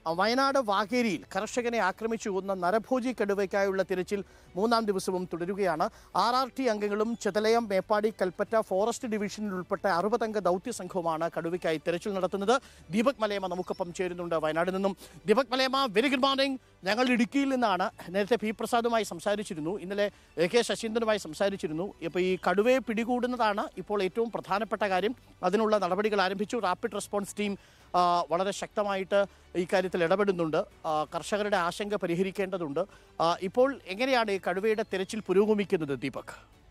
വയനാട് വാകേരിയിൽ കർഷകനെ ആക്രമിച്ചു കൊന്ന നരഭോജി കടുവയ്ക്കായുള്ള തിരച്ചിൽ മൂന്നാം ദിവസവും തുടരുകയാണ് ആർ ആർ ടി അംഗങ്ങളും ചെതലയം മേപ്പാടി കൽപ്പറ്റ ഫോറസ്റ്റ് ഡിവിഷനിൽ ഉൾപ്പെട്ട അറുപതംഗ ദൗത്യ സംഘവുമാണ് കടുവയ്ക്കായി തിരച്ചിൽ നടത്തുന്നത് ദീപക് മലയമ്മ നമുക്കൊപ്പം ചേരുന്നുണ്ട് വയനാട് നിന്നും Deepak Malayamma very good morning ഞങ്ങൾ ഇടുക്കിയിൽ നിന്നാണ് നേരത്തെ പി പ്രസാദുമായി സംസാരിച്ചിരുന്നു ഇന്നലെ എ കെ ശശീന്ദ്രനുമായി സംസാരിച്ചിരുന്നു ഇപ്പോൾ ഈ കടുവയെ പിടികൂടുന്നതാണ് ഇപ്പോൾ ഏറ്റവും പ്രധാനപ്പെട്ട കാര്യം അതിനുള്ള നടപടികൾ ആരംഭിച്ചു റാപ്പിഡ് റെസ്പോൺസ് ടീം ആ, വളരെ ശക്തമായിട്ട് ഈ കാര്യത്തിൽ ഇടപെടുന്നുണ്ട് ആ, കർഷകരുടെ ആശങ്ക പരിഹരിക്കേണ്ടതുണ്ട് ആ, ഇപ്പോൾ എങ്ങനെയാണ് ഈ കടുവയുടെ തെരച്ചിൽ പുരോഗമിക്കുന്നത് ദീപക്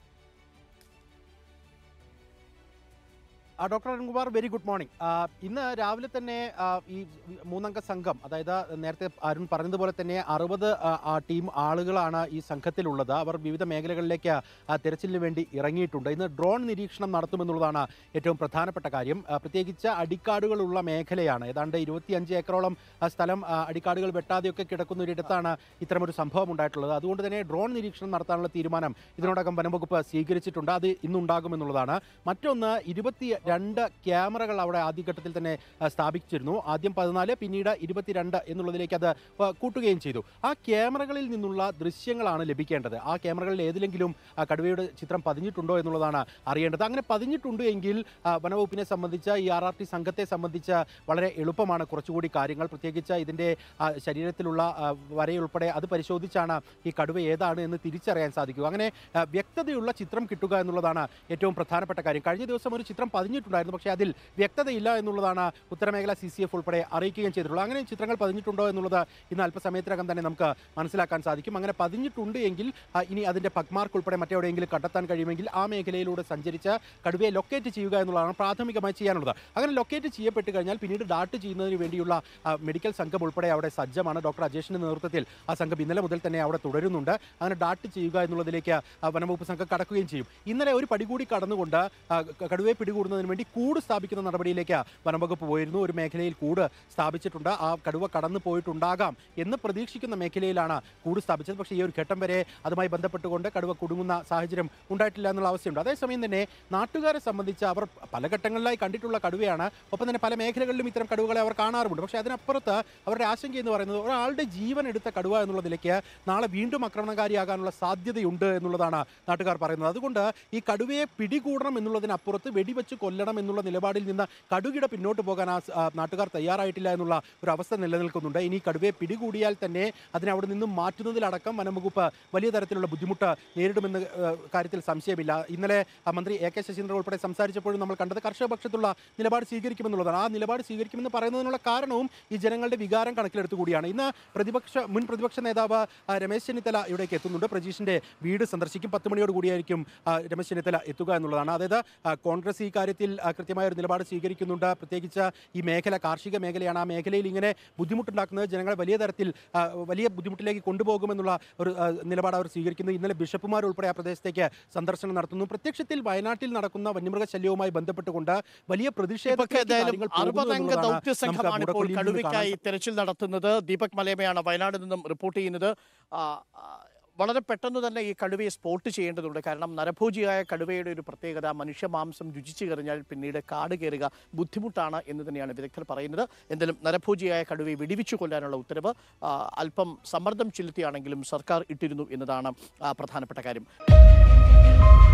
ആ, doctor Arunkumar very good morning ആ, ഇന്ന് രാവിലെ തന്നെ ആ, ഈ മൂന്നംഗ സംഘം അതായത് നേരത്തെ അരുൺ പറഞ്ഞതുപോലെ തന്നെ അറുപത് ടീം ആളുകളാണ് ഈ സംഘത്തിലുള്ളത് അവർ വിവിധ മേഖലകളിലേക്ക് ആ, തെരച്ചിലിന് വേണ്ടി ഇറങ്ങിയിട്ടുണ്ട് ഇന്ന് ഡ്രോൺ നിരീക്ഷണം നടത്തുമെന്നുള്ളതാണ് ഏറ്റവും പ്രധാനപ്പെട്ട കാര്യം ആ, പ്രത്യേകിച്ച് അടിക്കാടുകളുള്ള മേഖലയാണ് ഏതാണ്ട് ഇരുപത്തിയഞ്ച് ഏക്കറോളം ആ, സ്ഥലം ആ, അടിക്കാടുകൾ വെട്ടാതെയൊക്കെ കിടക്കുന്ന ഒരിടത്താണ് ഇത്തരമൊരു സംഭവം ഉണ്ടായിട്ടുള്ളത് അതുകൊണ്ട് തന്നെ ഡ്രോൺ നിരീക്ഷണം നടത്താനുള്ള തീരുമാനം ഇതിനോടകം വനംവകുപ്പ് സ്വീകരിച്ചിട്ടുണ്ട് അത് ഇന്നുണ്ടാകുമെന്നുള്ളതാണ് മറ്റൊന്ന് ഇരുപത്തി രണ്ട് ക്യാമറകൾ അവിടെ ആദ്യഘട്ടത്തിൽ തന്നെ ആ, സ്ഥാപിച്ചിരുന്നു ആദ്യം പതിനാല് പിന്നീട് ഇരുപത്തിരണ്ട് എന്നുള്ളതിലേക്ക് അത് ആ, കൂട്ടുകയും ചെയ്തു ആ ക്യാമറകളിൽ നിന്നുള്ള ദൃശ്യങ്ങളാണ് ലഭിക്കേണ്ടത് ആ ക്യാമറകളിൽ ഏതിലെങ്കിലും ആ, കടുവയുടെ ചിത്രം പതിഞ്ഞിട്ടുണ്ടോ എന്നുള്ളതാണ് അറിയേണ്ടത് അങ്ങനെ പതിഞ്ഞിട്ടുണ്ട് എങ്കിൽ ആ, വനവകുപ്പിനെ സംബന്ധിച്ച് ഈ ആർ ആർ ടി സംഘത്തെ സംബന്ധിച്ച് വളരെ എളുപ്പമാണ് കുറച്ചുകൂടി കാര്യങ്ങൾ പ്രത്യേകിച്ച് ഇതിൻ്റെ ആ, ശരീരത്തിലുള്ള ആ, വരയുൾപ്പെടെ അത് പരിശോധിച്ചാണ് ഈ കടുവ ഏതാണ് എന്ന് തിരിച്ചറിയാൻ സാധിക്കുക അങ്ങനെ ആ, വ്യക്തതയുള്ള ചിത്രം കിട്ടുക എന്നുള്ളതാണ് ഏറ്റവും പ്രധാനപ്പെട്ട കാര്യം കഴിഞ്ഞ ദിവസം ഒരു ചിത്രം പതിഞ്ഞിട്ടുണ്ടായിരുന്നു പക്ഷേ അതിൽ വ്യക്തതയില്ല എന്നുള്ളതാണ് ഉത്തരമേഖല സി സി എഫ് ഉൾപ്പെടെ അറിയിക്കുകയും ചെയ്തിട്ടുള്ളത് അങ്ങനെ ചിത്രങ്ങൾ പതിഞ്ഞിട്ടുണ്ടോ എന്നുള്ളത് ഇന്ന് അല്പസമയത്തിനകം തന്നെ നമുക്ക് മനസ്സിലാക്കാൻ സാധിക്കും അങ്ങനെ പതിഞ്ഞിട്ടുണ്ട് എങ്കിൽ ആ, ഇനി അതിൻ്റെ പഗ്മാർക്ക് ഉൾപ്പെടെ മറ്റെവിടെയെങ്കിലും കണ്ടെത്താൻ കഴിയുമെങ്കിൽ ആ മേഖലയിലൂടെ സഞ്ചരിച്ച് കടുവയെ ലൊക്കേറ്റ് ചെയ്യുക എന്നുള്ളതാണ് പ്രാഥമികമായി ചെയ്യാനുള്ളത് അങ്ങനെ ലൊക്കേറ്റ് ചെയ്യപ്പെട്ട് കഴിഞ്ഞാൽ പിന്നീട് ഡാട്ട് ചെയ്യുന്നതിന് വേണ്ടിയുള്ള ആ, മെഡിക്കൽ സംഘം ഉൾപ്പെടെ അവിടെ സജ്ജമാണ് ഡോക്ടർ അജേഷിന്റെ നേതൃത്വത്തിൽ ആ സംഘം ഇന്നലെ മുതൽ തന്നെ അവിടെ തുടരുന്നുണ്ട് അങ്ങനെ ഡാട്ട് ചെയ്യുക എന്നുള്ളതിലേക്ക് ആ, വനംവകുപ്പ് സംഘം കടക്കുകയും ചെയ്യും ഇന്നലെ ഒരു പടി കൂടി കടന്നുകൊണ്ട് ആ, ക- കടുവയെ പിടികൂടുന്നതിന് വേണ്ടി കൂട് സ്ഥാപിക്കുന്ന നടപടിയിലേക്ക് വനംവകുപ്പ് പോയിരുന്നു ഒരു മേഖലയിൽ കൂട് സ്ഥാപിച്ചിട്ടുണ്ട് ആ കടുവ കടന്നു പോയിട്ടുണ്ടാകാം എന്ന് പ്രതീക്ഷിക്കുന്ന മേഖലയിലാണ് കൂട് സ്ഥാപിച്ചത് പക്ഷേ ഈ ഒരു ഘട്ടം വരെ അതുമായി ബന്ധപ്പെട്ടുകൊണ്ട് കടുവ കുടുങ്ങുന്ന സാഹചര്യം ഉണ്ടായിട്ടില്ല എന്നുള്ള അവസ്ഥയുണ്ട് അതേസമയം തന്നെ നാട്ടുകാരെ സംബന്ധിച്ച് അവർ പല ഘട്ടങ്ങളിലായി കണ്ടിട്ടുള്ള കടുവയാണ് ഒപ്പം തന്നെ പല മേഖലകളിലും ഇത്തരം കടുവകളെ അവർ കാണാറുമുണ്ട് പക്ഷേ അതിനപ്പുറത്ത് അവരുടെ ആശങ്ക എന്ന് പറയുന്നത് ഒരാളുടെ ജീവൻ എടുത്ത കടുവ എന്നുള്ള നിലയ്ക്ക് നാളെ വീണ്ടും ആക്രമണകാരിയാകാനുള്ള സാധ്യതയുണ്ട് എന്നുള്ളതാണ് നാട്ടുകാർ പറയുന്നത് അതുകൊണ്ട് ഈ കടുവയെ പിടികൂടണം എന്നുള്ളതിനപ്പുറത്ത് വെടിവെച്ച് കൊല്ലണം എന്നുള്ള നിലപാടിൽ നിന്ന് കടുകിട പിന്നോട്ട് പോകാൻ ആ സ- ആ നാട്ടുകാർ തയ്യാറായിട്ടില്ല എന്നുള്ള ഒരു അവസ്ഥ നിലനിൽക്കുന്നുണ്ട് ഇനി കടുവയെ പിടികൂടിയാൽ തന്നെ അതിനെ അവിടെ നിന്നും മാറ്റുന്നതിലടക്കം വനംവകുപ്പ് വലിയ തരത്തിലുള്ള ബുദ്ധിമുട്ട് നേരിടുമെന്ന ഏഹ്, കാര്യത്തിൽ സംശയമില്ല ഇന്നലെ ആ മന്ത്രി എ കെ ശശീന്ദ്രൻ ഉൾപ്പെടെ സംസാരിച്ചപ്പോഴും നമ്മൾ കണ്ടത് കർഷക പക്ഷത്തുള്ള നിലപാട് സ്വീകരിക്കുമെന്നുള്ളതാണ് ആ നിലപാട് സ്വീകരിക്കുമെന്ന് പറയുന്നതിനുള്ള കാരണവും ഈ ജനങ്ങളുടെ വികാരം കണക്കിലെടുത്തു കൂടിയാണ് ഇന്ന് പ്രതിപക്ഷ മുൻ പ്രതിപക്ഷ നേതാവ് ആ, രമേശ് ചെന്നിത്തല ഇവിടേക്ക് എത്തുന്നുണ്ട് പ്രജീഷിന്റെ വീട് സന്ദർശിക്കും പത്ത് മണിയോട് കൂടിയായിരിക്കും ആ, രമേശ് ചെന്നിത്തല എത്തുക എന്നുള്ളതാണ് അതായത് ആ, കോൺഗ്രസ് ഈ കാര്യത്തിൽ ആ, കൃത്യമായ ഒരു നിലപാട് സ്വീകരിക്കുന്നുണ്ട് പ്രത്യേകിച്ച് ഈ മേഖല കാർഷിക മേഖലയാണ് ആ മേഖലയിൽ ഇങ്ങനെ ബുദ്ധിമുട്ടുണ്ടാക്കുന്നത് ജനങ്ങളെ വലിയ തരത്തിൽ ആ, വലിയ ബുദ്ധിമുട്ടിലേക്ക് കൊണ്ടുപോകുമെന്നുള്ള ഒരു ആ, നിലപാട് അവർ സ്വീകരിക്കുന്നു ഇന്നലെ ബിഷപ്പുമാർ ഉൾപ്പെടെ ആ പ്രദേശത്തേക്ക് സന്ദർശനം നടത്തുന്നു പ്രത്യക്ഷത്തിൽ വയനാട്ടിൽ നടക്കുന്ന വന്യമൃഗ ശല്യവുമായി ബന്ധപ്പെട്ടുകൊണ്ട് വലിയ ദീപക് പ്രതിഷേധത്തിലേക്ക് ഏതായാലും കാര്യങ്ങൾ പോകുന്നു അറുപതംഗ എന്നുള്ളതാണ് ദൗത്യ നമുക്ക് സംഘമാണ് ഇപ്പോൾ മുടക്കൊല്ലിയിൽ നിന്ന് കാണാൻ കടുവയ്ക്കായി തെരച്ചിൽ നടത്തുന്നത് ദീപക് മലയമയാണ് വയനാട് നിന്നും റിപ്പോർട്ട് ചെയ്യുന്നത് ആ, ആ, വളരെ പെട്ടെന്ന് തന്നെ ഈ കടുവയെ സ്പോട്ട് ചെയ്യേണ്ടതുണ്ട് കാരണം നരഭോജിയായ കടുവയുടെ ഒരു പ്രത്യേകത മനുഷ്യമാംസം രുചിച്ചു കഴിഞ്ഞാൽ പിന്നീട് കാട് കയറുക ബുദ്ധിമുട്ടാണ് എന്ന് തന്നെയാണ് വിദഗ്ധർ പറയുന്നത് എന്തായാലും നരഭോജിയായ കടുവയെ വെടിവെച്ചു കൊല്ലാനുള്ള ഉത്തരവ് ആ, അല്പം സമ്മർദ്ദം ചെലുത്തിയാണെങ്കിലും സർക്കാർ ഇട്ടിരുന്നു എന്നതാണ് ആ, പ്രധാനപ്പെട്ട കാര്യം